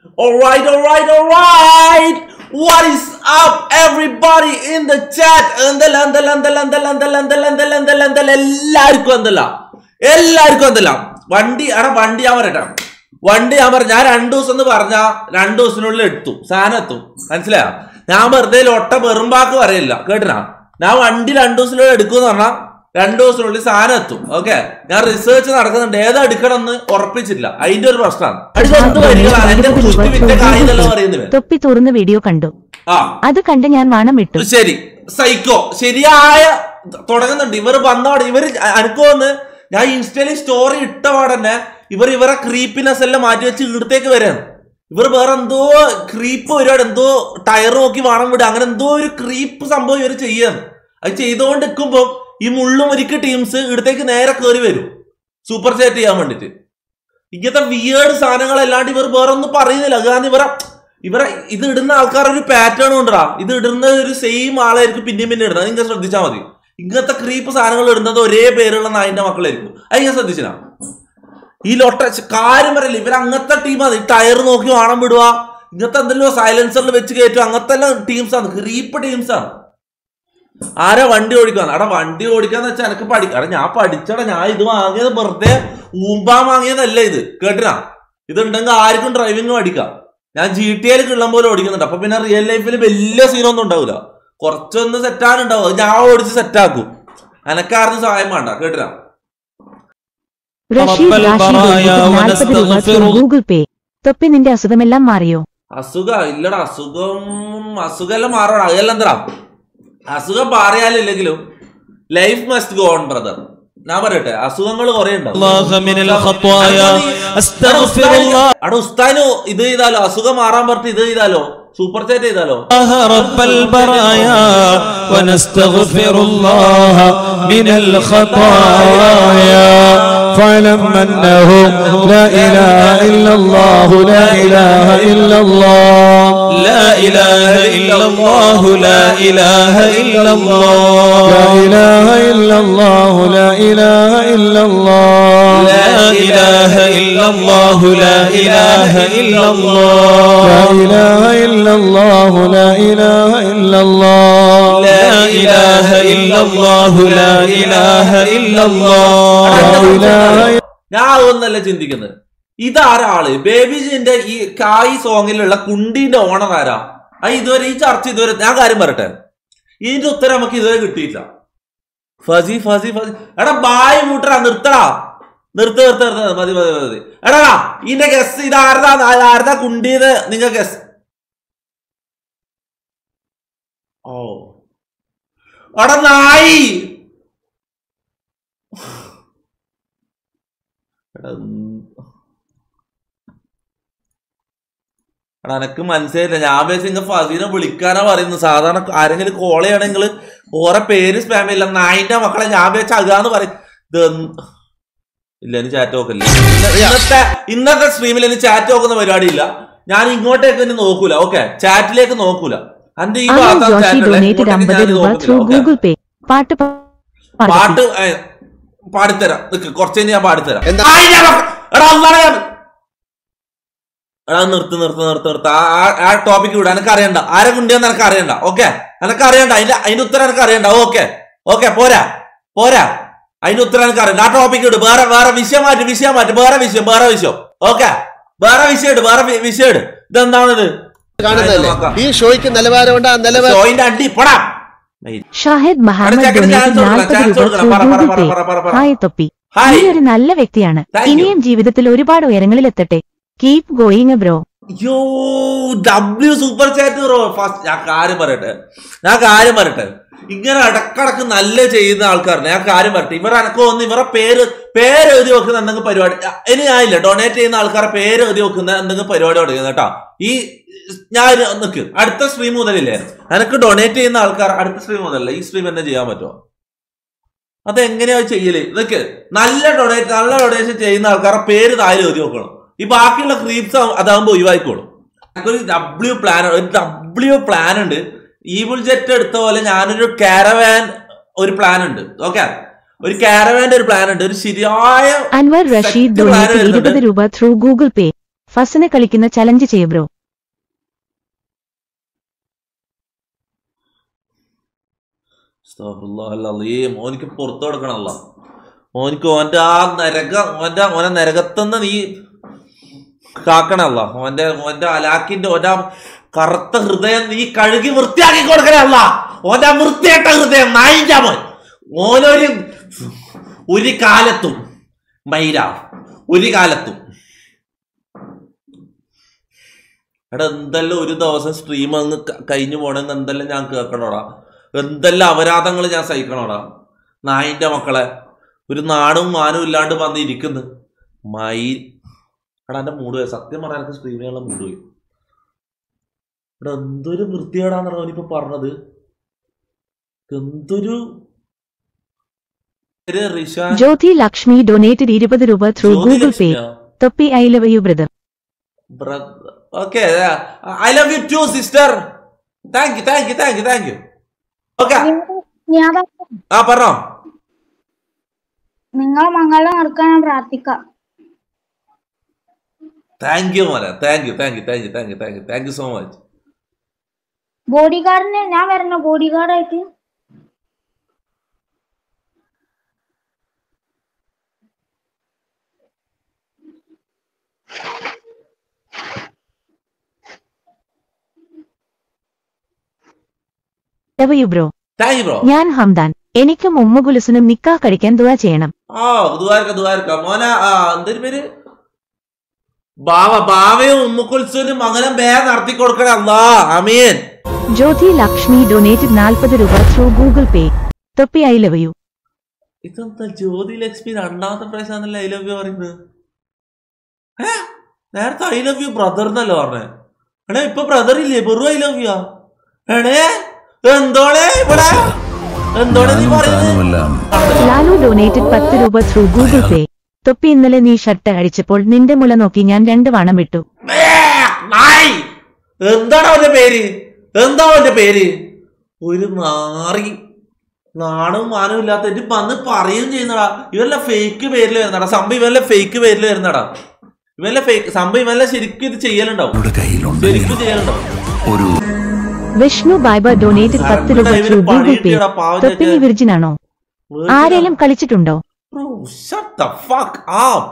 Alright, alright, alright. What is up, everybody in the chat? എന്തല്ല എന്തല്ല എന്തല്ല എന്തല്ല എന്തല്ല എന്തല്ല എന്തല്ല എന്തല്ല എന്തല്ല എല്ലാവർക്കും എന്തല്ല എല്ലാവർക്കും എന്തല്ല വണ്ടി എടാ വണ്ടി ഞാൻ പറയട്ടെ വണ്ടി ഞാൻ പറഞ്ഞ ഞാൻ രണ്ടു ദിവസം എന്ന് പറഞ്ഞ രണ്ടു ദിവസത്തിനുള്ളിൽ എടുത്തു സാധനം എത്തും മനസ്സിലായോ ഞാൻ വെറുതെ ലൊട്ട വെറുമ്പാക്ക് പറയില്ല കേട്ടിനാ ഞാൻ വണ്ടി രണ്ടു ദിവസത്തിനുള്ളിൽ എടുക്കുമെന്ന് പറഞ്ഞാൽ രണ്ടു ദിവസത്തിനുള്ളിൽ സാധനം എത്തും ഓക്കെ ഞാൻ റിസർച്ച് നടക്കുന്നുണ്ട് ഏതാ എടുക്കണം എന്ന് ഉറപ്പിച്ചില്ല അതിന്റെ ഒരു പ്രശ്നമാണ് അടിക്ക് എന്ത് വരികളാണ് എന്റെ കുട്ടി വിറ്റ കായികല്ലോ പറയുന്നത് തൊപ്പി തുറന്ന് വീഡിയോ കണ്ടു ആ അത് കണ്ട് ഞാൻ വാണം വിട്ടു ശരി സൈക്കോ ശരിയായ തുടങ്ങുന്നുണ്ട് ഇവർ വന്നോടെ ഇവർ എനിക്ക് തോന്നുന്നു ഞാൻ ഇൻസ്റ്റയിൽ സ്റ്റോറി ഇട്ടപാടന്നെ ഇവർ ഇവരെ ക്രീപ്പിനെസ് എല്ലാം മാറ്റി വെച്ച് ഇവിടത്തേക്ക് വരാൻ ഇവർ വേറെ എന്തോ ക്രീപ്പ് ഒരുപാട് എന്തോ ടയർ നോക്കി വേണം വിടുക അങ്ങനെ എന്തോ ഒരു ക്രീപ്പ് സംഭവം ഇവർ ചെയ്യാൻ അത് ചെയ്തുകൊണ്ട് നിൽക്കുമ്പോൾ ഈ മുള്ളും ഒരിക്കൽ ടീംസ് ഇവിടത്തേക്ക് നേരെ കയറി വരും സൂപ്പർ ചാറ്റ് ചെയ്യാൻ വേണ്ടിട്ട് ഇങ്ങനത്തെ വിയേഡ് സാധനങ്ങളല്ലാണ്ട് ഇവർ വേറെ ഒന്നും പറയുന്നില്ല കാരണം ഇവരെ ഇവരെ ഇത് ഇടുന്ന ആൾക്കാർ ഒരു പാറ്റേൺ കൊണ്ടാ ഇത് ഇടുന്ന ഒരു സെയിം ആളായിരിക്കും പിന്നെയും പിന്നെ ഇടുന്നത് നിങ്ങൾ ശ്രദ്ധിച്ചാൽ മതി ഇങ്ങനത്തെ ക്രീപ്പ് സാധനങ്ങൾ ഇടുന്നത് ഒരേ പേരുള്ള നായിന്റെ മക്കളായിരിക്കും അത് ഞാൻ ശ്രദ്ധിച്ചാ ഈ ലൊട്ട കാര്യം പറയില്ല ഇവർ അങ്ങനത്തെ ടീമാണ് ഈ ടയർ നോക്കി വാണം വിടുക ഇങ്ങനത്തെ എന്തെങ്കിലും സൈലൻസറിൽ വെച്ച് കയറ്റുക അങ്ങനത്തെ എല്ലാം ടീംസാണ് ക്രീപ്പ് ടീംസാണ് ആരാ വണ്ടി ഓടിക്കാന്ന് എടാ വണ്ടി ഓടിക്കാന്ന് വെച്ചാൽ എനിക്ക് പഠിക്കാം എടാ ഞാൻ പഠിച്ചടാ ഞാൻ ഇത് വാങ്ങിയത് വെറുതെ ഊമ്പാ വാങ്ങിയതല്ല ഇത് കേട്ടിനാ ഇതുണ്ടെങ്കിൽ ആർക്കും ഡ്രൈവിംഗ് പഠിക്കാം ഞാൻ ജി ടി എയിൽ കിള്ളം പോലെ ഓടിക്കുന്നുണ്ട് അപ്പൊ പിന്നെ റിയൽ ലൈഫിൽ വലിയ സീനൊന്നും ഉണ്ടാവില്ല കുറച്ചൊന്ന് സെറ്റാനുണ്ടാവും അത് ഞാൻ ഓടിച്ച് സെറ്റാക്കും എനക്കാർന്ന് സഹായം വേണ്ട കേട്ടിനാ റഷീദ് റാഷിദ് ബറായ നാൽപ്പത് രൂപ വനസ്തഗ്ഫിറു. ഗൂഗിൾ പേ തൊപ്പി നിന്റെ അസുഖമെല്ലാം മാറിയോ അസുഖ ഇല്ലടാ അസുഖം അസുഖമെല്ലാം മാറണം അതെല്ലാം എന്താ അസുഖം മാറിയാലില്ലെങ്കിലും life must go on brother ഞാൻ പറയട്ടെ അസുഖങ്ങൾ കുറെ ഉണ്ടാവും الله من الخطايا استغفر الله അവിടെ ഉസ്താനോ ഇത് ചെയ്താലോ അസുഖം മാറാൻ പറഞ്ഞിട്ട് ഇത് ചെയ്താലോ സൂപ്പർ ചാറ്റ് ചെയ്താലോ رب البرايا ونستغفر الله من الخطايا فاعلم انه لا اله الا الله لا اله الا الله لا اله الا الله لا اله الا الله لا اله الا الله لا اله الا الله لا اله الا الله لا اله الا الله لا اله الا الله لا اله الا الله لا اله الا الله لا اله الا الله لا اله ഞാൻ അതൊന്നല്ല ചിന്തിക്കുന്നത് ഇതാരാ ആള് ബേബിജിന്റെ ഈ കായ് സോങ്ങിലുള്ള കുണ്ടീന്റെ ഓണർ ആരാ ആ ഇതുവരെ ഈ ചർച്ച ഇതുവരെ ഞാൻ കാര്യം പറയട്ടെ ഇതിന്റെ ഉത്തരം നമുക്ക് ഇതുവരെ കിട്ടിയില്ല ഫസി ഫസി ഫസി എടാ ബായ് മൂട്ടറാ നിർത്തടാ നിർത്ത് നിർത്ത് നിർത്ത് മതി മതി മതി എടാ ഇതിന്റെ ഗസ് ഇത് ആരതാ ആരതാ കുണ്ടീന്ന് നിങ്ങൾ ഗസ് ഓ എടാ നായി എടാ, ഉം. എടാ എനക്ക് മനസ്സിലായില്ല ഞാൻ വിചാരിച്ചു നിങ്ങൾ ഫസീനെ വിളിക്കാനാ പറയുന്നത് സാധാരണ ആരെങ്കിലും കോൾ ചെയ്യണമെങ്കിൽ ഓരോ പേര് സ്പാം ഇല്ല നായിന്റെ മക്കളെ ഞാൻ വിചാരിച്ച അകാന്ന് പറയും ഇത് എന്ത്- ഇല്ല ഇനി ചാറ്റ് നോക്കില്ല ഇന്നത്തെ ഇന്നത്തെ സ്ട്രീമിൽ ഇനി ചാറ്റ് നോക്കുന്ന പരിപാടി ഇല്ല ഞാൻ ഇങ്ങോട്ടേക്ക് ഇനി നോക്കൂല ഓക്കെ ചാറ്റിലേക്ക് നോക്കൂല അന്റെ ഈ ആനന്ദ് ഭാഗത്താണ് ജോഷി chat ഉള്ളത്. ഡൊനേറ്റഡ് ഇങ്ങോട്ടേക്ക് അമ്പത് ഞാൻ രൂപ നോക്കുന്നില്ല, ത്രൂ okay? ഗൂഗിൾ പേ പാട്ട് പ- പാടി. പാട്ട് ഏ, പാടിത്തരാം നിക്ക് കുറച്ച് കഴിഞ്ഞ് ഞാൻ പാടിത്തരാം എന്താ? ആയി ഞാൻ നോക്കാം. എടാ ഒന്നാണ് ഞാൻ എടാ നിർത്ത് നിർത്ത് നിർത്ത് നിർത്ത് ആ- ആ- ആ ടോപ്പിക്ക് വിടാൻ എനിക്ക് അറിയണ്ട ആരെ കുണ്ടിയെന്ന് എനിക്ക് അറിയണ്ട ഓക്കെ എനിക്ക് അറിയണ്ട അതിന്റെ അതിന്റെ ഉത്തരം എനിക്ക് അറിയണ്ട ഓക്കെ ഓക്കെ പോരാ പോരാ അതിന്റെ ഉത്തരം എനിക്ക് അറിയണ്ട ആ ടോപ്പിക്ക് ഇട് വേറെ വേറെ വിഷയം മാറ്റി വിഷയം മാറ്റി വേറെ വിഷയം വേറെ വിഷയം ഓക്കെ വേറെ വിഷയം ഇട് വേറെ വി- വിഷയം ഇട് ഇതെന്താണിത് കാണുന്നതല്ലേ നോക്കാം. ഈ ഷോയ്ക്ക് നിലവാരമുണ്ട് ആ നിലവാരം ഷോയിന്റെ അണ്ടി പോടാ ഷാഹിദ് മഹമ്മദ് ചെക്കന് ഡൊനേറ്റഡ് chance കൊടുക്കണം, നാൽപ്പത് chance രൂപ കൊടുക്കണം. ത്രൂ പറ, പറ, ഗൂഗിൾ പറ, പേ പറ, പറ, പറ. ഹായ് തൊപ്പി ഹായ്. നീ ഒരു നല്ല വ്യക്തിയാണ് Thank you. ഇനിയും ജീവിതത്തിൽ ഒരുപാട് ഉയരങ്ങളിലെത്തട്ടെ keep going bro yo W super chat bro first ഞാൻ കാര്യം പറയട്ടെ ഞാൻ കാര്യം പറയട്ടെ ഇങ്ങനെ ഇടക്കിടക്ക് നല്ല ചെയ്യുന്ന ആൾക്കാരാണ് ഞാൻ കാര്യം പറയട്ടെ ഇവർ എനക്ക് തോന്നുന്നു ഇവരെ പേര് പേര് എഴുതി വെക്കുന്ന എന്തെങ്കിലും പരിപാടി ഇനി ഞാനില്ല ഡൊണേറ്റ് ചെയ്യുന്ന ആൾക്കാരെ പേര് എഴുതി വെക്കുന്ന എന്തെങ്കിലും പരിപാടി തുടങ്ങുന്നത് കേട്ടോ ഈ ഞാൻ നിക്ക് അടുത്ത സ്ട്രീം മുതലില്ലേ എനിക്ക് ഡൊണേറ്റ് ചെയ്യുന്ന ആൾക്കാർ അടുത്ത സ്ട്രീം മുതലല്ല ഈ സ്ട്രീം തന്നെ ചെയ്യാൻ പറ്റുമോ അതെങ്ങനെയാ ചെയ്യല് ഇതൊക്കെ നല്ല ഡൊണേറ്റ് നല്ല ഡൊണേഷൻ ചെയ്യുന്ന ആൾക്കാരെ പേര് താഴെ എഴുതി വെക്കണം ഈ ബാക്കിയുള്ള ക്രീപ്സ് അതാകുമ്പോൾ ഒഴിവായിക്കോളും ഒരു ഡബ്ല്യു പ്ലാൻ ഒരു ഡബ്ല്യു പ്ലാൻ ഉണ്ട് ഈബിൾ ജെറ്റ് എടുത്ത പോലെ ഞാനൊരു കാരവാൻ ഒരു പ്ലാൻ ഉണ്ട് ഓക്കെ ഒരു കാരവാന്റെ ഒരു പ്ലാൻ ഉണ്ട് ഒരു ശരിയായ Anwar Rasheed Set plan donated വരുന്നുണ്ട്. ഇരുപത് രൂപ ത്രൂ ഗൂഗിൾ പേ ഫസിന് കളിക്കുന്ന ചലഞ്ച് ചെയ്യ ബ്രോ അസ്തഗ്ഫിറുല്ലാഹൽ-അലീം. ഓനിക്ക് പുറത്തു കൊടുക്കണല്ല ഓനിക്ക് ഓന്റെ ആ നരക ഓന്റെ ഓനെ നരകത്തുനിന്ന് നീ കാക്കണല്ല ഓന്റെ ഓന്റെ അലാക്കിന്റെ ഓന്റെ ആ കറുത്ത ഹൃദയം നീ കഴുകി വൃത്തിയാക്കി കൊടുക്കണല്ല ഓന്റെ ആ വൃത്തിയായിട്ട ഹൃദയം നായിന്റെ മോൻ ഓനൊരു ഒരു കാലത്തും മൈര ഒരു കാലത്തും എടാ എന്തെല്ലാം ഒരു ദിവസം സ്ട്രീം അങ്ങ് ക- കഴിഞ്ഞു പോണെങ്കിൽ എന്തെല്ലാം ഞാൻ കേൾക്കണോടാ എന്തെല്ലാം അപരാധങ്ങൾ ഞാൻ സഹിക്കണോടാ നായിന്റെ മക്കളെ ഒരു നാടും മാനും ഇല്ലാണ്ട് വന്ന് ഇരിക്കുന്നു മൈ എടാ എന്റെ മൂട് പോയി സത്യം പറയാൻ എനിക്ക് സ്ട്രീം ചെയ്യാനുള്ള മൂട് പോയി എടാ എന്തൊരു വൃത്തികേടാന്ന് അവനിപ്പോ പറഞ്ഞത് എന്തൊരു ഒരു റിഷാൻ ജ്യോതി ലക്ഷ്മി ഡൊനേറ്റഡ് ഇരുപത് രൂപ through Google Pay Thoppi I love you brother okay I love you too sister thank you thank you thank you thank you okay ഞാൻ ആ പറഞ്ഞോ നിങ്ങൾ മംഗളം നടക്കാൻ ഞാൻ പ്രാർത്ഥിക്കാം താങ്ക് യു മോനെ thank you thank you thank you thank you thank you thank you so much body ഗാർഡിന് ഞാൻ വരണോ ബോഡി ഗാർഡായിട്ട് love you bro thank you bro ഞാൻ ഹംദാൻ എനിക്കും ഉമ്മുകുലുസിനും നിക്കാ കഴിക്കാൻ ദുവാ ചെയ്യണം ആ ദുവാരക്ക ദുവാരക്ക മോനെ ആ എന്തൊരു പേര് ബാവ ബാവയും ഉമ്മുക്കുൽസുവിനും മംഗലം വേഗം നടത്തി കൊടുക്കണേ അല്ലാ അമീൻ ജ്യോതി ലക്ഷ്മി ഡൊനേറ്റഡ് നാൽപ്പത് രൂപ through Google Pay Thoppi I love U ഇതെന്താ ജ്യോതി ലക്ഷ്മി രണ്ടാമത്തെ പ്രാവശ്യമാണല്ലോ ഐ ലവ് യു പറയുന്നത് ഏ നേരത്തെ ഐ ലവ് യു ബ്രദർ എന്നല്ലോ പറഞ്ഞേ എടേ ഇപ്പൊ ബ്രദർ ഇല്ലേ വെറും ഐ ലവ് യു എടേ എന്തോടെ ഇവിടെ എന്തോടെ നീ പറയുന്നത് ലാലു ഡൊനേറ്റഡ് പത്ത് രൂപ ത്രൂ ഗൂഗിൾ പേ തൊപ്പി ഇന്നലെ നീ ഷർട്ട് അടിച്ചപ്പോൾ നിന്റെ മുല നോക്കി ഞാൻ രണ്ട് വണം വിട്ടു ഏ, നായ് എന്താണ് അവന്റെ പേര് എന്താ അവന്റെ പേര് ഒരു നാറി നാണവും മാനവും ഇല്ലാത്ത ഇത് വന്ന് പറയുകയും ചെയ്യുന്നടാ ഇവരുടെ ഫേക്ക് പേരിൽ വരുന്നടാ സംഭവം ഇവരുടെ ഫേക്ക് പേരിൽ വരുന്നടാ ഇവരുടെ ഫേക്ക് സംഭവം ഇവരുടെ ശരിക്കും ഇത് ചെയ്യലുണ്ടാവും ശരിക്കും ചെയ്യലുണ്ടാവും വിഷ്ണു ബായ്ബ ഡൊനേറ്റഡ് പത്ത് രൂപ ത്രൂ ഗൂഗിൾ പേ തൊപ്പി നീ വിർജിൻ ആണോ ആരെങ്കിലും കളിച്ചിട്ടുണ്ടോ Bro, shut the fuck up.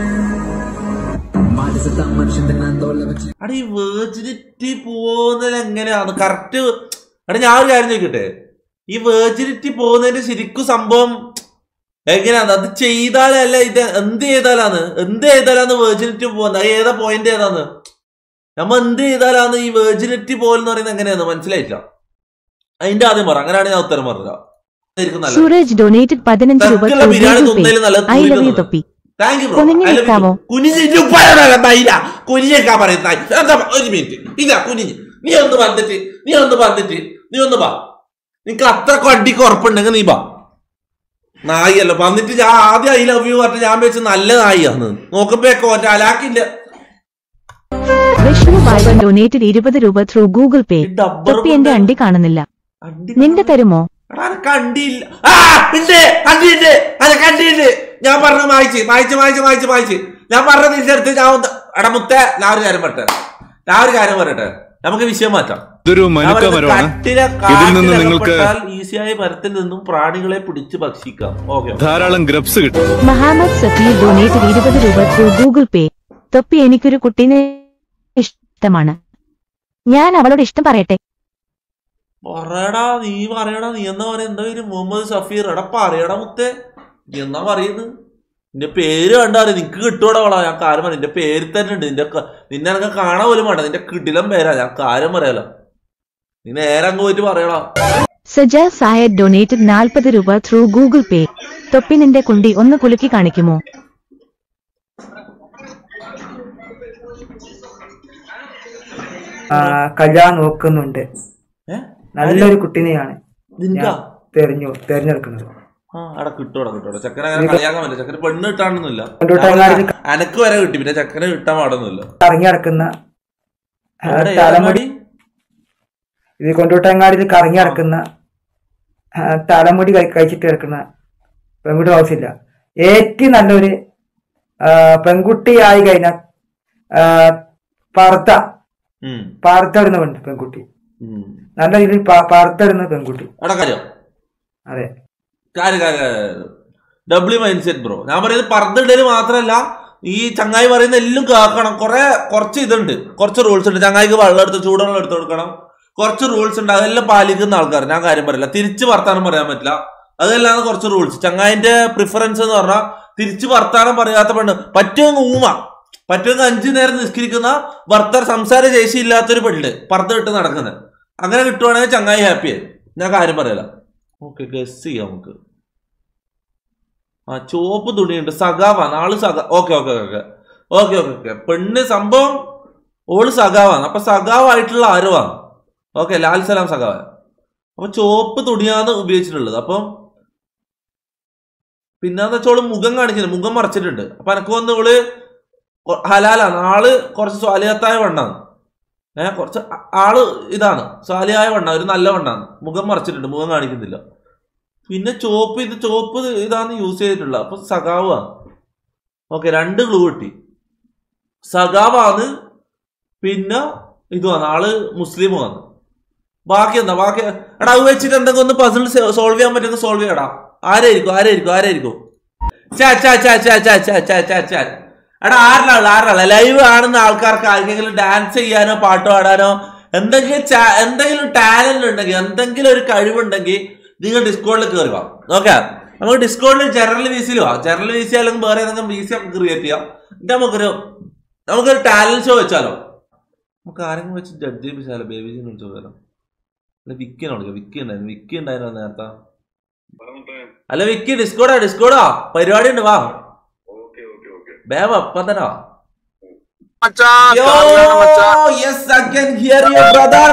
അടാ ഈ വേർജിനിറ്റി പോകുന്നത് എങ്ങനെയാണ് കറക്റ്റ് എടാ ഞാൻ ഒരു കാര്യം ചോദിക്കട്ടെ ഈ വേർജിനിറ്റി പോകുന്നതിന്റെ ശരിക്കും സംഭവം എങ്ങനെയാണ് അത് ചെയ്താലല്ല ഇത് എന്ത് ചെയ്താലാണ് എന്ത് ചെയ്താലാണ് വേർജിനിറ്റി പോകുന്നത് അത് ഏതാ പോയിന്റ് ഏതാന്ന് നമ്മ എന്ത് ചെയ്താലാണ് ഈ വേർജിനിറ്റി പോലെന്ന് പറയുന്നത് എങ്ങനെയാന്ന് മനസ്സിലായില്ല അതിന്റെ ആദ്യം പറ അങ്ങനെയാണ് ഞാൻ ഉത്തരം പറഞ്ഞത് ഇതായിരിക്കും നല്ലത്. സൂരജ് ഡൊനേറ്റഡ് പതിനഞ്ച് രൂപ തർക്കുള്ള ത്രൂ ബിരിയാണി ഗൂഗിൾ പേ തിന്നതിൽ നല്ലത് ഐ ലവ് യു കുനിഞ്ഞ് തൊപ്പി താങ്ക് യു കുനിഞ്ഞ് നിൽക്കാമോ? കുനിഞ്ഞേക്കാൻ പറയുന്ന ഒരു മിനിറ്റ് ഇല്ല കുനിഞ്ഞ് നീ ഒന്ന് വന്നിട്ട് നീ ഒന്ന് വന്നിട്ട് നീ ഒന്ന് വാ നിനക്ക് അത്ര കണ്ടിക്ക് ഉറപ്പുണ്ടെങ്കിൽ നീ വാ നായിയല്ല വന്നിട്ട് ഞാൻ ആദ്യം ഐ ലവ് യു പറഞ്ഞിട്ട് ഞാൻ വെച്ച് നല്ല നായിയാന്ന് നോക്കുമ്പോഴേക്കോ ഒറ്റ അലാക്കില്ല വിഷ്ണു ബായ്ബ ഡൊനേറ്റഡ് ഇരുപത് രൂപ ത്രൂ ഗൂഗിൾ പേ ഈ ഡബ്ബർ തൊപ്പി എന്റെ കൊണ്ട് അണ്ടി കാണുന്നില്ല അണ്ടി നിന്റെ തരുമോ എടാ, അത് കണ്ടില്ല ആ ഉണ്ട് കണ്ടിണ്ട് അത് കണ്ടിണ്ട് ഞാൻ പറഞ്ഞ വായിച്ച് വായിച്ച് വായിച്ച് വായിച്ച് വായിച്ച് ഞാൻ പറഞ്ഞ തിരിച്ചെടുത്ത് ഞാൻ ഒന്ന് എടാ മുത്തേ ഞാൻ ഒരു കാര്യം പറട്ടെ ഞാൻ ഒരു കാര്യം പറയട്ടെ നമുക്ക് വിഷയം മാറ്റാം ഇതൊരു മനുക്ക മരമാണ് ഇതിൽ നിന്ന് നിങ്ങൾക്ക് ഈസിയായ മരത്തിൽ നിന്നും പ്രാണികളെ പിടിച്ച് ഭക്ഷിക്കാം ഓക്കെ ധാരാളം ഗ്രബ്സ് കിട്ടും മുഹമ്മദ് സഫീർ ഡൊനേറ്റഡ് ഇരുപത് രൂപ ത്രൂ ഗൂഗിൾ പേ തൊപ്പി എനിക്കൊരു കുട്ടീനെ ഇഷ്ടമാണ് ഞാൻ അവളോട് ഇഷ്ടം പറയട്ടെ പറയടാ നീ പറയടാ നീ എന്നാ പറയാ എന്താ പേര് മുഹമ്മദ് സഫീർ എടാ പറയടാ മുത്തേ നീ എന്നാ പറയുന്നത് നിന്റെ പേര് കണ്ടാറി നിനക്ക് കിട്ടൂടാ വളാ ഞാൻ കാര്യം പറയാം നിന്റെ പേര് തന്നെ ഉണ്ട് നിന്റെ ക- നിന്നെ എനിക്ക് കാണാൻ പോലും വേണ്ട നിന്റെ കിടിലം പേരാ ഞാൻ കാര്യം പറയാലോ നീ നേരെ അങ്ങ് പോയിട്ട് പറയടാ സജ സായദ് ഡൊനേറ്റഡ് നാൽപ്പത് രൂപ ത്രൂ ഗൂഗിൾ പേ തൊപ്പി നിന്റെ കുണ്ടി ഒന്ന് കുലുക്കി കാണിക്കുമോ ആ, കല്യാണം നോക്കുന്നുണ്ട് ഏ നല്ലൊരു കുട്ടീനെയാണ് നിനക്കാ ഞാൻ തെരഞ്ഞു തെരഞ്ഞെടുക്കുന്നത് ആ അവിടെ കിട്ടൂടാ കിട്ടൂടാ ചക്കനെ അങ്ങനെ കളിയാക്കാൻ പറ്റില്ല ചക്കന് പെണ്ണ് കിട്ടാണെന്നില്ല കൊണ്ടോട്ടങ്ങാടി അനക്ക് വരെ കിട്ടി പിന്നെ ചക്കനെ കിട്ടാൻ പാടൊന്നുമില്ല കറങ്ങി നടക്കുന്ന ആ, എവിടെ, തലമുടി ഏതങ്ങാടി? ഇത് കൊണ്ടോട്ടങ്ങാടിയിൽ കറങ്ങി നടക്കുന്ന ആ, തലമുടി കഴി- കഴിച്ചിട്ട് കിടക്കുന്ന പെൺകുട്ടി ആവശ്യമില്ല ഏറ്റവും നല്ലൊരു ആ, പെൺകുട്ടിയായി കഴിഞ്ഞാൽ ആ, പാർത്ത ഉം, പാർത്തടുന്ന പെൺ- പെൺകുട്ടി ഉം. നല്ല രീതിയിൽ പാ- പാർത്തടുന്ന പെൺകുട്ടി എടാ കാര്യം അതെ കാര്യം കാര്യം ഡബ്ല്യു മൈൻഡ് സെറ്റ് ബ്രോ ഞാൻ പറയുന്നത് പർദ്ദയിടല് മാത്രമല്ല ഈ ചങ്ങായി പറയുന്ന എല്ലാം കേൾക്കണം കുറെ കുറച്ച് ഇതുണ്ട് കുറച്ച് റൂൾസ് ഉണ്ട് ചങ്ങായിക്ക് വെള്ളം എടുത്ത് ചൂടുവെള്ളം എടുത്ത് കൊടുക്കണം കുറച്ച് റൂൾസ് ഉണ്ട് അതെല്ലാം പാലിക്കുന്ന ആൾക്കാർ ഞാൻ കാര്യം പറയില്ല തിരിച്ച് വർത്താനം പറയാൻ പറ്റില്ല അതല്ലാതെ കുറച്ച് റൂൾസ് ചങ്ങായിന്റെ പ്രിഫറൻസ് എന്ന് പറഞ്ഞാൽ തിരിച്ച് വർത്താനം പറയാത്ത പെണ്ണ് പറ്റുമെന്ന് ഊമ പറ്റുമെന്ന് അഞ്ചു നേരം നിസ്കരിക്കുന്ന ഭർത്താർ സംസാര ശേഷി ഇല്ലാത്തൊരു പെണ്ണ് പർദ്ദ ഇട്ട് നടക്കുന്നത് അങ്ങനെ കിട്ടുവാണെങ്കിൽ ചങ്ങായി ഹാപ്പിയായി ഞാൻ കാര്യം പറയല ഓക്കെ ഗസ് ചെയ്യാം നമുക്ക് ആ ചുവപ്പ് തുണിയുണ്ട് സഖാവാണ് ആള് സഖ okay okay okay okay okay okay പെണ്ണ് സംഭവം ഓള് സഖാവാണ് അപ്പൊ സഖാവായിട്ടുള്ള ആരുവാണ് ഓക്കെ ലാൽ സലാം സഖാവ് അപ്പൊ ചുവപ്പ് തുണിയാണ് ഉപയോഗിച്ചിട്ടുള്ളത് അപ്പം പിന്നെന്ന് വെച്ചാൽ ഓള് മുഖം കാണിച്ചില്ല മുഖം മറച്ചിട്ടുണ്ട് അപ്പൊ എനക്ക് വന്ന് ഓള് കൊ- ഹലാലാണ് ആള് കുറച്ച് സ്വാലിയത്തായ വണ്ണാണ് ഏഹ് കുറച്ച് ആ- ആള് ഇതാണ് സ്വാലിയായ വണ്ണ ഒരു നല്ല വണ്ണാണ് മുഖം മറച്ചിട്ടുണ്ട് മുഖം കാണിക്കുന്നില്ല പിന്നെ ചോപ്പ് ഇത് ചോപ്പ് ഇതാണ് യൂസ് ചെയ്തിട്ടുള്ളത് അപ്പൊ സഖാവാണ് ഓക്കെ രണ്ട് ക്ലൂ കിട്ടി സഖാവാണ് പിന്നെ ഇതുമാണ് ആള് മുസ്ലിമുമാണ് ബാക്കി എന്താ ബാക്കി എടാ അത് വെച്ചിട്ട് എന്തെങ്കിലും ഒന്ന് പസിൽ സോൾവ് ചെയ്യാൻ പറ്റുമെങ്കിൽ സോൾവ് ചെയ്യടാ ആരായിരിക്കും ആരായിരിക്കും ആരായിരിക്കും ചാ ചാ ചാ ചാ ചാ ചാ ചാ ചാ ചാ എടാ ആറിനാള് ആറിനാള് ലൈവ് കാണുന്ന ആൾക്കാർക്ക് ആർക്കെങ്കിലും ഡാൻസ് ചെയ്യാനോ പാട്ട് പാടാനോ എന്തെങ്കിലും ചാ- എന്തെങ്കിലും ടാലന്റ് ഉണ്ടെങ്കിൽ എന്തെങ്കിലും ഒരു കഴിവുണ്ടെങ്കിൽ നിങ്ങൾ ഡിസ്കോഡിൽ കയറി വാ ഓക്കെ നമുക്ക് ഡിസ്കോഡിൽ ജനറൽ വീസിൽ വാ ജനറൽ വീസി അല്ലെങ്കിൽ വേറെ ഏതെങ്കിലും വീസി നമുക്ക് ക്രിയേറ്റ് ചെയ്യാം എന്നിട്ട് നമുക്കൊരു നമുക്കൊരു ടാലന്റ് ഷോ വെച്ചാലോ നമുക്ക് ആരെങ്കിലും വെച്ച് ജഡ്ജ് ചെയ്യിപ്പിച്ചാലോ ബേബിജിനെ വിളിച്ചു പോയാലോ അല്ല വിക്കിനെ വിളിക്കാം വിക്കി ഉണ്ടായിരുന്നു വിക്കി ഉണ്ടായിരുന്നു നേരത്തെ അല്ല വിക്കി ഡിസ്കോഡാ ഡിസ്കോഡാ പരിപാടി ഉണ്ട് വാ ബേബ അപ്പൊ തന്നെ വാ. Yo, yes, I can hear you, brother.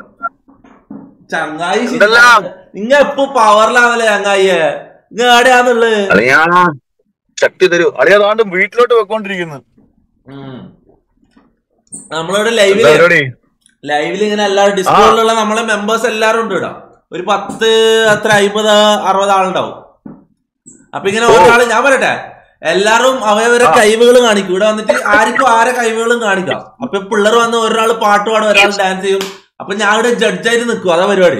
ചങ്ങായി നിങ്ങ എപ്പോ പവറിലാണല്ലേ ചങ്ങായിയെ നിങ്ങ എവിടെയാന്നുള്ളത് അളിയാ ശക്തി തരൂ അളിയാ താണ്ട് വീട്ടിലോട്ട് വെക്കോണ്ടിരിക്കുന്നു ഉം. നമ്മളിവിടെ ലൈവില് പരിപാടി ലൈവിൽ ഇങ്ങനെ എല്ലാവരും ഡിസ്കോഡിലുള്ള നമ്മളെ മെമ്പേഴ്സ് എല്ലാരും ഉണ്ട് ഇവിടെ ഒരു പത്ത് അത്ര അമ്പത് അറുപത് ആളുണ്ടാവും അപ്പൊ ഇങ്ങനെ ഒരാള് ഞാൻ പറയട്ടെ എല്ലാരും അവരവരെ കഴിവുകൾ കാണിക്കും ഇവിടെ വന്നിട്ട് ആർക്കും ആരെ കഴിവുകളും കാണിക്കാം അപ്പൊ പിള്ളേർ വന്ന് ഒരാൾ പാട്ട് പാടും ഒരാൾ ഡാൻസ് ചെയ്യും അപ്പൊ ഞാൻ ഇവിടെ ജഡ്ജായിട്ട് നിൽക്കും അതാ പരിപാടി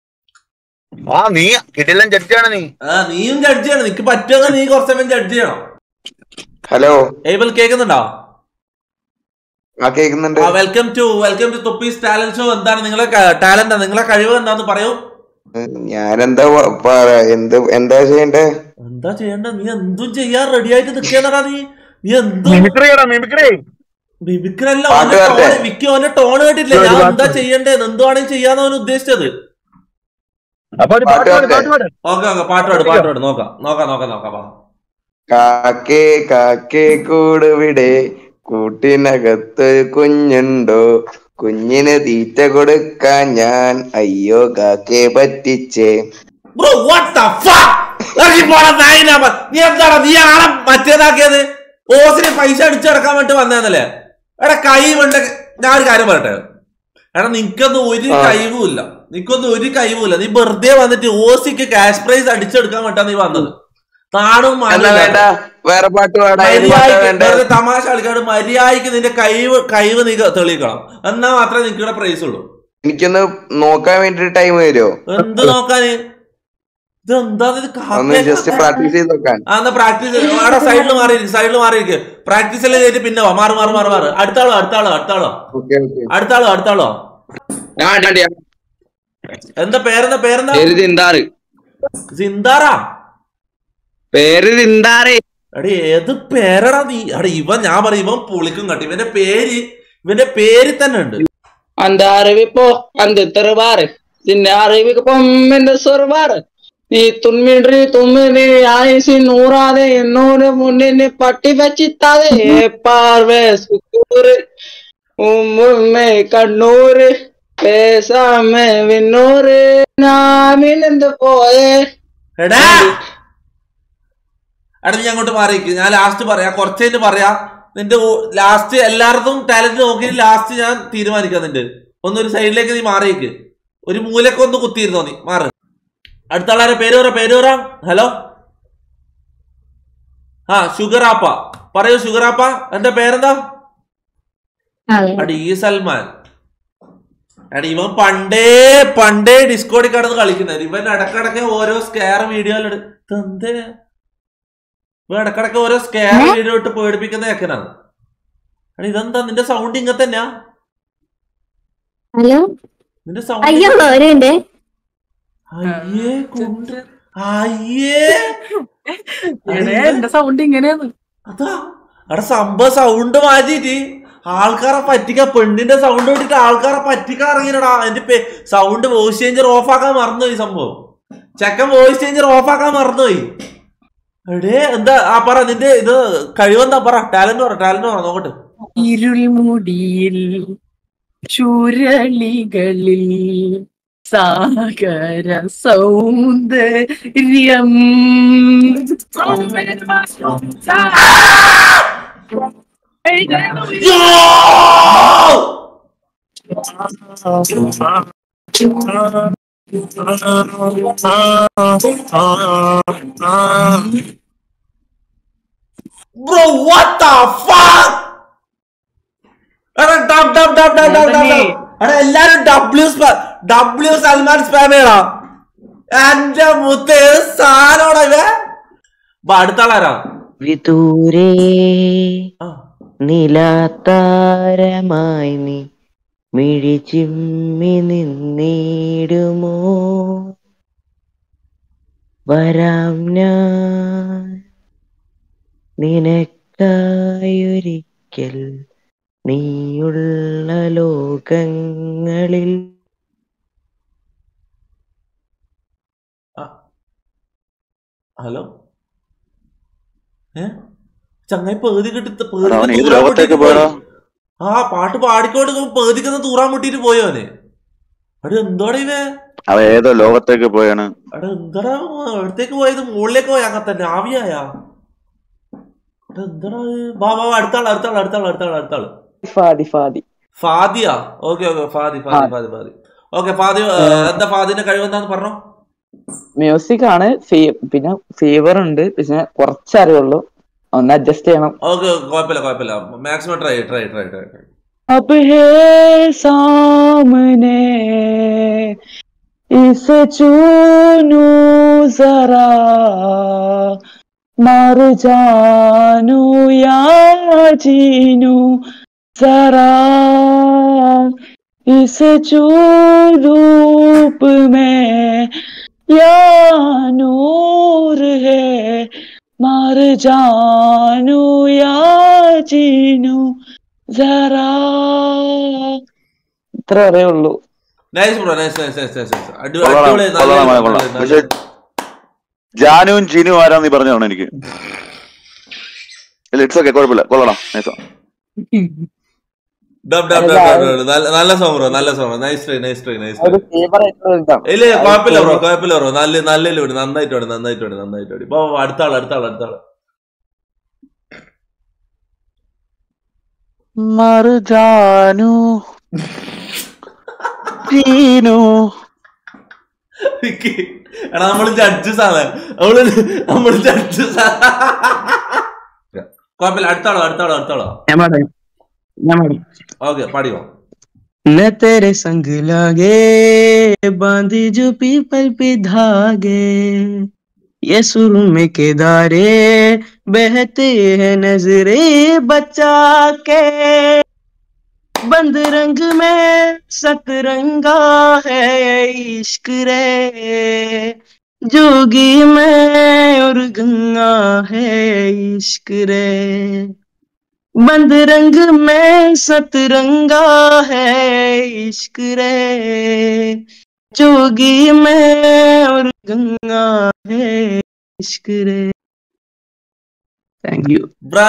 ആ നീ കിട്ടില്ലെല്ലാം ജഡ്ജാണ് നീ ആ നീയും ജഡ്ജ് ചെയ്യണം നിനക്ക് പറ്റുമെങ്കിൽ നീ കുറച്ച് സമയം ജഡ്ജ് ചെയ്യണം ഹലോ ഏബിൾ കേൾക്കുന്നുണ്ടോ ആ കേൾക്കുന്നുണ്ട് ആ welcome to welcome to Thoppi's talent show എന്താണ് നിങ്ങളെ ടാലന്റ് നിങ്ങളെ കഴിവ് എന്താന്ന് പറയൂ ഞാനെന്താ പ- പറ- എന്ത് എന്താ ചെയ്യണ്ടേ എന്താ ചെയ്യണ്ട നീ എന്തും ചെയ്യാൻ റെഡി ആയിട്ട് നിൽക്കണടാ നീ നീ എന്തും മിമിക്രി ചെയ്യടാ മിമിക്രി മിമിക്രല്ല പാട്ട് ഓന്റെ പാടട്ടെ? ടോൺ വിക്കി ഓന്റെ ടോൺ കേട്ടില്ല ഒരു ഞാൻ പാട്ട് എന്താ ചെയ്യണ്ടേന്ന് എന്തുവാണെങ്കിൽ ചെയ്യാന്ന് അവൻ ഉദ്ദേശിച്ചത് അപ്പൊ ഒരു പാട്ട് പാട്ട് പാട് പാടട്ടെ? പാട്ട് പാട് ഓക്കെ ഓക്കെ പാട്ട് പാട് പാട്ട് പാട് നോക്കാം നോക്കാം നോക്കാം നോക്കാം വാ. കാക്കേ കാക്കേ കൂടുവിടെ കൂട്ടിനകത്തൊരു കുഞ്ഞുണ്ടോ കുഞ്ഞിന് തീറ്റ കൊടുക്കാൻ ഞാൻ അയ്യോ കാക്കേ പറ്റിച്ചേ ബ്രോ വാട്ട് ദ ഫക്ക് ഇറങ്ങി പോടാ നായിനാ മ- നീ എന്താണ് നീ ആളെ മറ്റേതാക്കിയത് ഓസിന് പൈസ അടിച്ചടക്കാൻ വേണ്ടി വന്നേന്നല്ലേ എടാ കഴിവുണ്ട് ഞാൻ ഒരു കാര്യം പറയട്ടെ എടാ നിനക്കൊന്നും ഒരു ആ. കഴിവുമില്ല നിനക്കൊന്നും ഒരു കഴിവുമില്ല നീ വെറുതെ വന്നിട്ട് ഓസിക്ക് ക്യാഷ് പ്രൈസ് അടിച്ചെടുക്കാൻ വേണ്ടാ നീ വന്നത് താണും എന്നാ വേണ്ട വേറെ പാട്ട് പാടാ ഏത് പാട്ടാ മര്യാദയ്ക്ക് വേണ്ട വെറുതെ തമാശ കളിക്കാണ്ട് മര്യാദയ്ക്ക് നിന്റെ കഴിവ് കഴിവ് നീ തെളിയിക്കണം എന്നാ മാത്രമേ നിനക്കിവിടെ പ്രൈസ് ഉള്ളൂ എനിക്കൊന്ന് നോക്കാൻ വേണ്ടിട്ട് ടൈം വരുമോ എന്ത് നോക്കാന് ഇത് എന്താ ഇത് ഒന്ന് ജസ്റ്റ് പ്രാക്ടീസ് ചെയ്ത് നോക്കാൻ ആ എന്നാ പ്രാക്ടീസ് അവിടെ സൈഡിൽ മാറിയിരിക്കും സൈഡിൽ മാറിയിരിക്കും പ്രാക്ടീസ് എല്ലാം ചെയ്തിട്ട് പിന്നെ വാ മാറി മാറി മാറി മാറി അടുത്താളോ അടുത്താളോ അടുത്താളോ ഓക്കെ ഓക്കെ അടുത്താളോ അടുത്താളോ എന്താ പേരെന്താ പേരെന്താ പേര് തിന്താറ് സിന്താറാ പേര് തിന്താറ് എടി ഏത് പേരടാ നീ എടാ ഇവൻ ഞാൻ പറയും ഇവൻ പൊളിക്കും കട്ടി ഇവന്റെ പേര് ഇവന്റെ പേര് തന്നെ ഉണ്ട് அந்த அறிவிப்போ அந்த தெருவாறு சின்ன அறிவிப்போம் இந்த சொருவாறு நீ துன்மின்றி தும்மினி ஆயுசி நூறாதே என்னோடு முன்னின்னு பட்டி வச்சித்தாதே பார்வை சுக்கூறு உம்மை கண்ணூறு பேசாம விண்ணூறு நான் விழுந்து போயே എടാ എടാ നീ അങ്ങോട്ട് മാറിയിരിക്കും ഞാൻ ലാസ്റ്റ് പറയാം കുറച്ചേറ്റ് പറയാം നിന്റെ ലാസ്റ്റ് എല്ലായിടത്തും ടാലന്റ് നോക്കി ലാസ്റ്റ് ഞാൻ തീരുമാനിക്കാം നിന്റെ ഒന്നൊരു സൈഡിലേക്ക് നീ മാറിയേക്ക് ഒരു മൂലക്ക് ഒന്ന് കുത്തിയിരുന്നോ നീ മാറ് അടുത്ത ആളാരെ പേര് പറ പേര് പറ ഹലോ ആ ഷുഗറാപ്പ പറയൂ ഷുഗറാപ്പ എന്റെ പേരെന്താ അടി ഈ സൽമാൻ എടാ ഇവൻ പണ്ടേ പണ്ടേ ഡിസ്കോഡിൽ കടന്ന് കളിക്കുന്നത് ഇവൻ ഇടക്കിടക്ക് ഓരോ സ്കെയർ വീഡിയോയിലിട് തന്തേ ഇവൻ ഇടക്കിടക്ക് ഓരോ സ്കെയർ വീഡിയോ ഇട്ട് പേടിപ്പിക്കുന്ന ചെക്കനാണ് എടാ ഇതെന്താ നിന്റെ സൗണ്ട് ഇങ്ങനെ തന്നെയാ ഹലോ നിന്റെ സൗണ്ട് അയ്യോ അവരുണ്ട് അയ്യേ കൊണ്ട് അയ്യേ എന്റെ സൗണ്ട് ഇങ്ങനെയാണ് അതാ അവിടെ സംഭവം സൗണ്ട് മാറ്റിട്ട് ആൾക്കാരെ പറ്റിക്കാൻ പെണ്ണിന്റെ സൗണ്ട് ഇട്ടിട്ട് ആൾക്കാരെ പറ്റിക്കാൻ ഇറങ്ങിയടാ എന്റെ സൗണ്ട് വോയിസ് ചേഞ്ചർ ഓഫ് ആക്കാൻ മറന്നുപോയി സംഭവം ചെക്കൻ വോയിസ് ചേഞ്ചർ ഓഫ് ആക്കാൻ മറന്നുപോയി എടേ എന്താ ആ പറ നിന്റെ ഇത് കഴിവെന്താ പറ ടാലന്റ് പറ ടാലന്റ് പറ നോക്കട്ടെ ഇരുൾമുടിയിൽ ചുരളികളിൽ സാഗര സൗന്ദര്യം ബ്രോ വാട്ട് ദ ഫക്ക് എടാ dub dub dub dub dub dub dub. എടാ എല്ലാരും ഡബ്ല്യു ഡബ്ല്യു സൽമാൻ സ്പാം ചെയ്യടാ എന്റെ മുത്ത് ഏത് സാധനോടാ ഇവ ബാ, അടുത്ത ആളാരാ വിദൂരേ ആ. നിലാതാരമായി നീ മിഴിച്ചിമ്മി നിന്നിടുമോ വരാം ഞാൻ നിനക്കായൊരിക്കൽ നീയുള്ള ലോകങ്ങളിൽ ഹലോ ഏ ചങ്ങായി പേതി കിട്ടി എടാ, അവൻ ഏത് ലോകത്തേക്ക് പോയടാ? ആ പാട്ട് പാടിക്കോട്ട് പേതിക്കുന്ന തൂറാൻ മുട്ടിട്ട് പോയോനെ അവിടെ എന്തോടാ ഇവേ അവ ഏതോ ലോകത്തേക്ക് പോയാണ് അവിടെ എന്താടാ അടുത്തേക്ക് പോയത് മുകളിലേക്ക് പോയ അങ്ങനെ തന്നെ ആവിയായാ അവിടെ എന്താടാ ഇത്? വാ വാ വാ, അടുത്ത ആള് അടുത്ത ആള് അടുത്ത ആള് അടുത്ത ആള് അടുത്ത ആള് ഫാദി ഫാദി ഫാദിയാ okay okay Fadi Fadi Fadi Fadi okay Fadi ഏ, എന്താ ഫാദിന്റെ കഴിവെന്താന്ന് പറഞ്ഞോ മ്യൂസിക് ആണ് ഫീ- പിന്നെ ഫീവർ ഉണ്ട് പിന്നെ കുറച്ചറിയുള്ളൂ ഒന്ന് അഡ്ജസ്റ്റ് ചെയ്യണം ഓക്കെ കുഴപ്പമില്ല കുഴപ്പമില്ല maximum try try try try try अब है सामने इसे चूनू जरा मर जानू या जीनू जरा इस चू रूप में या नूर है मर जानू या जीनू ജറാ ഇത്ര അറിയുള്ളൂ nice bro nice nice nice nice അടി കൊള്ളാം, അടിപൊളി നല്ല കൊള്ളാം, നല്ല കൊള്ളാം. നല്ല- പക്ഷെ ജാനുവും ജിനുവും ആരാന്ന് നീ പറഞ്ഞു തരണം എനിക്ക് ഇല്ല ഇറ്റ്സ് ഓക്കെ കുഴപ്പമില്ല കൊള്ളണം നൈസാ dub dub dub dub dub. നല്ല നല്ല സോങ് ബ്രോ നല്ല song nice try nice try nice ഒരു ഫേവറേറ്റ് ഇല്ല ഇല്ല, കുഴപ്പമില്ല ബ്രോ കുഴപ്പമില്ല ബ്രോ നല്ല നല്ല ഓടി നന്നായിട്ട് ഓടി നന്നായിട്ട് ഓടി നന്നായിട്ട് ഓടി ഇപ്പൊ അടുത്ത ആള് അടുത്ത ആള് അടുത്ത ആള് മർ ജാനു ജീനു വിക്കി. എടാ നമ്മള് ജഡ്ജസ് ആണ് നമ്മള് നമ്മള് ജഡ്ജസ് കുഴപ്പമില്ല അടുത്ത ആളോ അടുത്ത ആളോ അടുത്ത ആളോ ഞാൻ പറയാം ഞാൻ പറയാം ഓക്കെ പാടിയോ न तेरे संग लागे बांधी जो पीपल पे धागे ये सुर में केदारे बहते हैं नजरे बचा के बंद रंग में सतरंगा है इश्क रे जोगी में और गंगा है इश्क रे बंद रंग में सतरंगा है इश्क रे जोगी में और गंगा है इश्क रे थैंक यू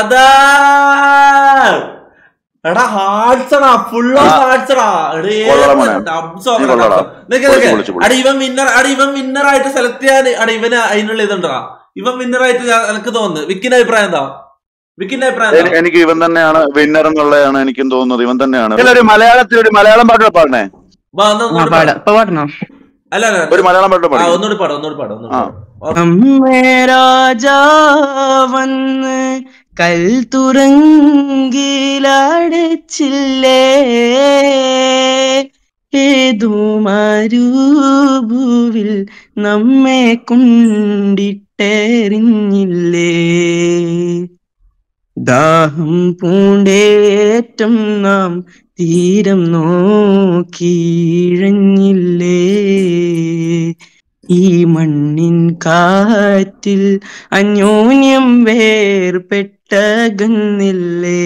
ബ്രദർ എടാ ഹാർട്സ് എടാ ഫുൾ ഓഫ് ഹാർട്സ് എടാ കൊള്ളടാ മോനെ. നീ കൊള്ളടാ. പൊളിച്ച് പൊളിച്ച് പൊളിച്ച്. അടി ഇവൻ വിന്നർ അടി ഇവൻ വിന്നർ ആയിട്ട് സെലക്ട് ചെയ്യാൻ അടി ഇവന് അതിനുള്ള ഇതുണ്ടാ ഇവൻ വിന്നർ ആയിട്ട് ഞാൻ- എനിക്ക് തോന്നുന്നു വിക്കിന്റെ അഭിപ്രായം എന്താ വിക്കിന്റെ അഭിപ്രായം എനി- എന്താ എനിക്ക് ഇവൻ തന്നെയാണ് വിന്നർ എന്നുള്ളതാണ് എനിക്കും തോന്നുന്നത് ഇവൻ തന്നെയാണ് ഒരു മലയാളത്തിൽ ഒരു മലയാളം പാട്ട് പാടണേ വാ, ഒന്ന് ഒന്നുകൂടി പാട്. ഇപ്പൊ പാടണോ അല്ല അല്ല ഒരു മലയാളം പാട്ട് ആ, പാടി ഒന്നുകൂടി പാടാം ഒന്നുകൂടി പാടാം ഒന്നുകൂടി ആ പാടാം. हम मेरा जावन കൽത്തുറങ്കിലടച്ചില്ലേ ഏതോ മരുഭൂവിൽ നമ്മെ കൊണ്ടിട്ടെറിഞ്ഞില്ലേ ദാഹം പൂണ്ടേറ്റം നാം തീരം നോക്കിയിഴഞ്ഞില്ലേ ഈ മണ്ണിൻ കാറ്റിൽ അന്യോന്യം വേർപെട്ടകന്നില്ലേ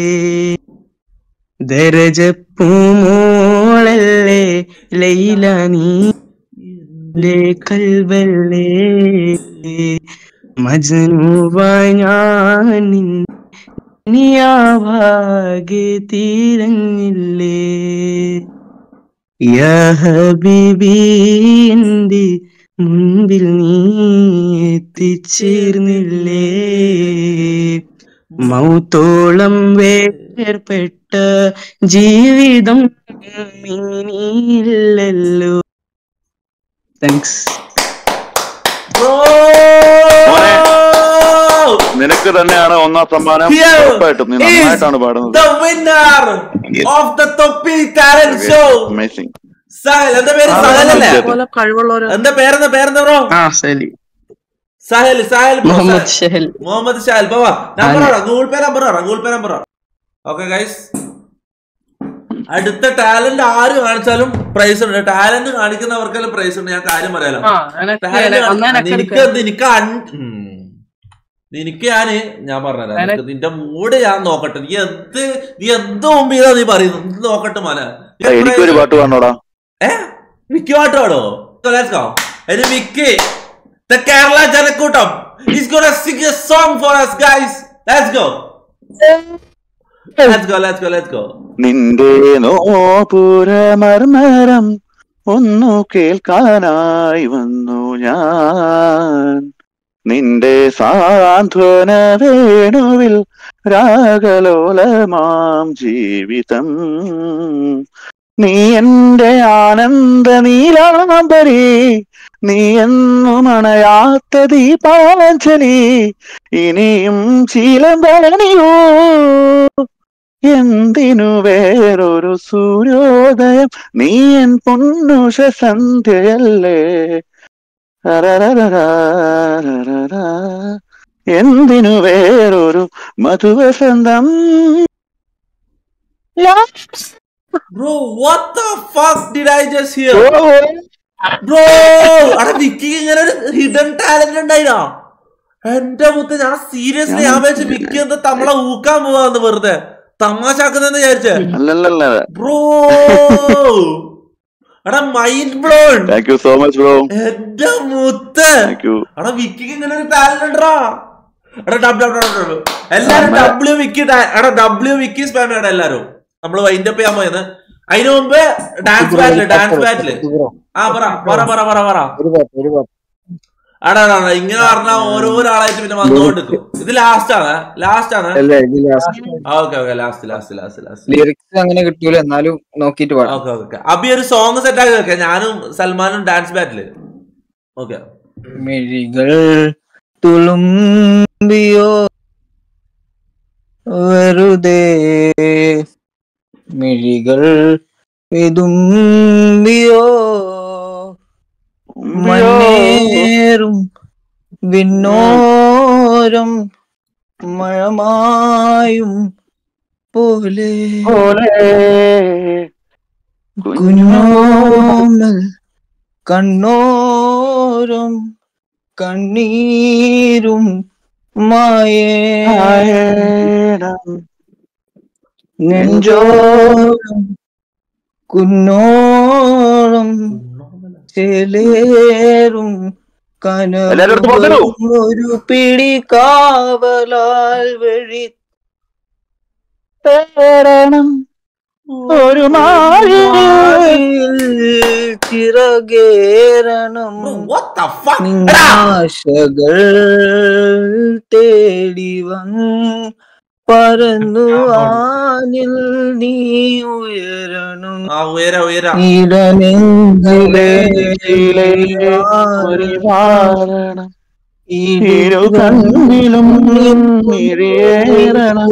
ദരജപ്പൂമോളല്ലേ ലൈല നീ കൽവല്ലേ മജനുവായി ഞാൻ നിയാവാകെ തീരങ്ങില്ലേ യാ ഹബീബി എന്റെ മുൻപിൽ നീ എത്തിച്ചേർന്നില്ലേ മൗത്തോളം വേർപെട്ട ജീവിതം ഇനിയില്ലല്ലോ താങ്ക്സ് നിനക്ക് തന്നെയാണ് ഒന്നാം സമ്മാനം Here ഉറപ്പായിട്ടും നീ is നന്നായിട്ടാണ് പാടുന്നത് The winner of the Topi Talent Show. Amazing Sahal എന്താ പേര് സഹൽ അല്ലേ കഴിവുള്ളവർ എന്താ പേരെന്താ പേരെന്താ ബ്രോ ആ ശരി സാഹൽ സാഹൽ bro, മുഹമ്മദ് സാഹൽ. ഷഹൽ മുഹമ്മദ് ഷാൽ പോവാ നമ്പർ പറ ഗൂഗിൾ പേ നമ്പർ പറ Google Pay number okay guys അടുത്ത ടാലന്റ് ആര് കാണിച്ചാലും പ്രൈസ് ഉണ്ട് ടാലന്റ് കാണിക്കുന്നവർക്കെല്ലാം പ്രൈസ് ഉണ്ട് ഞാൻ കാര്യം പറയാലോ ആ, എനക്ക് Talent എന- ഒന്ന് എനക്ക് നിനക്ക് എടുക്കാം. എന്ത് നിനക്ക് അൻ- ഉം. നിനക്ക് ഞാന് ഞാൻ പറഞ്ഞുതരാം എനക്ക് നിനക്ക് നിന്റെ മൂഡ് ഞാൻ നോക്കട്ടെ നീ എന്ത് നീ എന്ത് മുമ്പ് ചെയ്താ നീ പറയുന്നത് ഇത് നോക്കട്ടെ മല എനിക്കൊരു പാട്ട് പാടണോടാ വിക്കി പാട്ട് പാടോ ലെറ്റ്സ് ഗോ ഒരു വിക്കി ദ കേരള ജനക്കൂട്ടം is gonna sing a song for us guys let's go let's go let's go let's go നിന്റെ നോപുരമർമരം ഒന്നു കേൾക്കാനായി വന്നു ഞാൻ നിന്റെ സാന്ത്വന വേണുവിൽ രാഗലോലമാം ജീവിതം നീ എന്റെ ആനന്ദ നീലാംബരി നീ എന്നും അണയാത്ത ദീപാഞ്ജലി ഇനിയും ശീലംബണിയോ എന്തിനു വേറൊരു സൂര്യോദയം നീ എൻ പൊന്നുഷ സന്ധ്യയല്ലേ അരരരരാരരരാ. എന്തിനു വേറൊരു മധുവസന്തം Bro, what the fuck did I just hear? Bro, അവിടെ വിക്കി ഇങ്ങനെ ഒരു ഹിഡൻ ടാലന്റ് ഉണ്ടായിനോ എന്റെ മുത്ത് ഞാൻ സീരിയസ്ലി ഞാൻ വെച്ച് വിക്കി എന്താ തമ്മളെ ഊക്കാൻ പോവാന്ന് വെറുതെ തമാശാക്കുന്നെന്ന് വിചാരിച്ചേ അല്ലല്ലല്ല ബ്രോ എടാ mind blown thank you so much bro എന്റെ മുത്ത് താങ്ക് യു എടാ വിക്കിക്ക് ഇങ്ങനെ ഒരു ടാലന്റ് ഉണ്ടോ എടാ ഡബ് ഡബ് ഡബ് ഡബ് എല്ലാരും ഡബ്ല്യു വിക്കി ta- എടാ ഡബ്ല്യു വിക്കി സ്പാം ചെയ്യണം എല്ലാരും നമ്മള് വൈൻഡ് അപ്പ് ചെയ്യാൻ പോയത് അതിനു മുമ്പ് ഡാൻസ് ബാറ്റില് ഡാൻസ് ബാറ്റില് ആ പറ പറ പറ പറ പറ എടാ എടാ, എടാ, ഇങ്ങനെ പറഞ്ഞാൽ ഓരോരാളായിട്ട് പിന്നെ വന്നുകൊണ്ടിരിക്കും ഇത് ലാസ്റ്റ് ആണ് ലാസ്റ്റ് ആണ് okay okay last last last last lyrics അങ്ങനെ കിട്ടൂല എന്നാലും നോക്കിട്ട് പാടാം ഓക്കെ ഓക്കെ അബി ഒരു സോങ് സെറ്റ് ആക്കി വെക്കാം ഞാനും സൽമാനും ഡാൻസ് ബാറ്റില് ഓക്കെ മിഴികൾ തുളുമ്പിയോ വെറുതെ മിഴികൾ വിതുമ്പിയോ മണ്ണേറും വിണ്ണോരം മഴമായും പോലെ കുഞ്ഞോമൽ കണ്ണോരം കണ്ണീരും മായേണം നെഞ്ചോരം കുന്നോളം ചേലേറും എല്ലാരും എടുത്ത് പുറത്തിടൂ. കനവും ഒരു പിടി കാവലാൽ വഴി തേടണം ഒരു മാറിൽ ചിറകേറണം ആശകൾ തേടി വന്ന് പറന്നു ആനിൽ നീ ഉയരണം ആ ഉയര ഉയര ഇടനെഞ്ചിലെ ഒരു വാരണം ഇരു കണ്ണിലും നിറയേറണം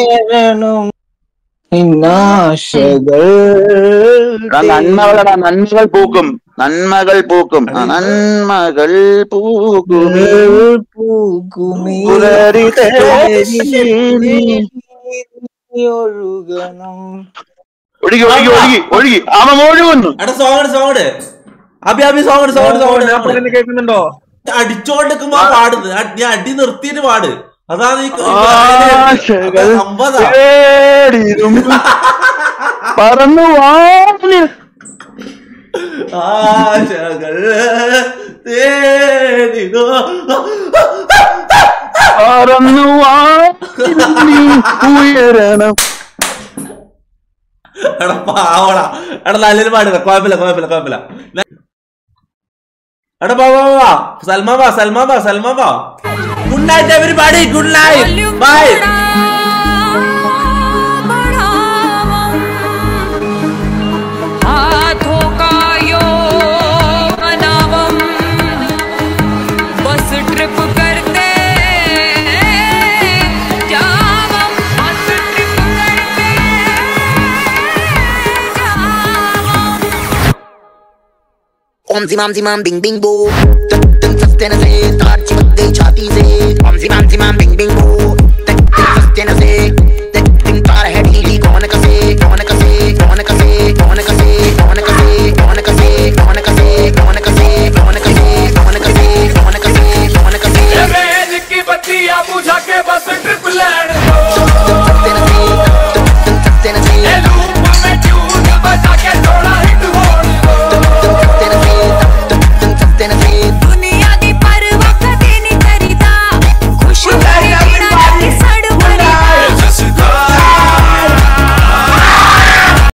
നിന്നാശകൾ എടാ, നന്മകളടാ നന്മകൾ പൂക്കും നന്മകൾ പൂക്കും ആ, നന്മകൾ പൂക്കും പൂക്കുമേ പുലരി ഒഴുകണം ഒഴുകി ഒഴുകി ഒഴുകി ഒഴുകി അവൻ ഒഴുകുന്നു എടാ സോങ്ങട് സോങ്ങട് അബി അബി സോങ്ങട് സോങ്ങട് സോങ്ങട് ഞാൻ പറയുന്നത് കേൾക്കുന്നുണ്ടോ അടിച്ചോണ്ടിരിക്കുമ്പോ ആ പാടുന്നത് ആ- ഞാൻ അടി നിർത്തിയിട്ട് പാട് അതാണ് ഈ ആശകൾ അമ്പതാ തേടിതും പറന്നു വാനിൽ ആശകൾ തേടിതോ പറന്നു വാനിൽ നീ ഉയരണം എടാ പാവടാ എടാ നല്ലൊരു പാടില്ല കുഴപ്പമില്ല കുഴപ്പമില്ല കുഴപ്പമില്ല എടാ വാ വാ വാ സൽമാ വാ സൽമാ വാ സൽമാ വാ good night everybody good night bye हाथों का योगनावम बस ट्रिप करते जावम बस ट्रिप करते ओम सी माम सी माम बिंग बिंग बो तक तक सस्ते न से तार चिपक गई छाती से ओम सी माम सी माम बिंग बिंग बो तक तक सस्ते न से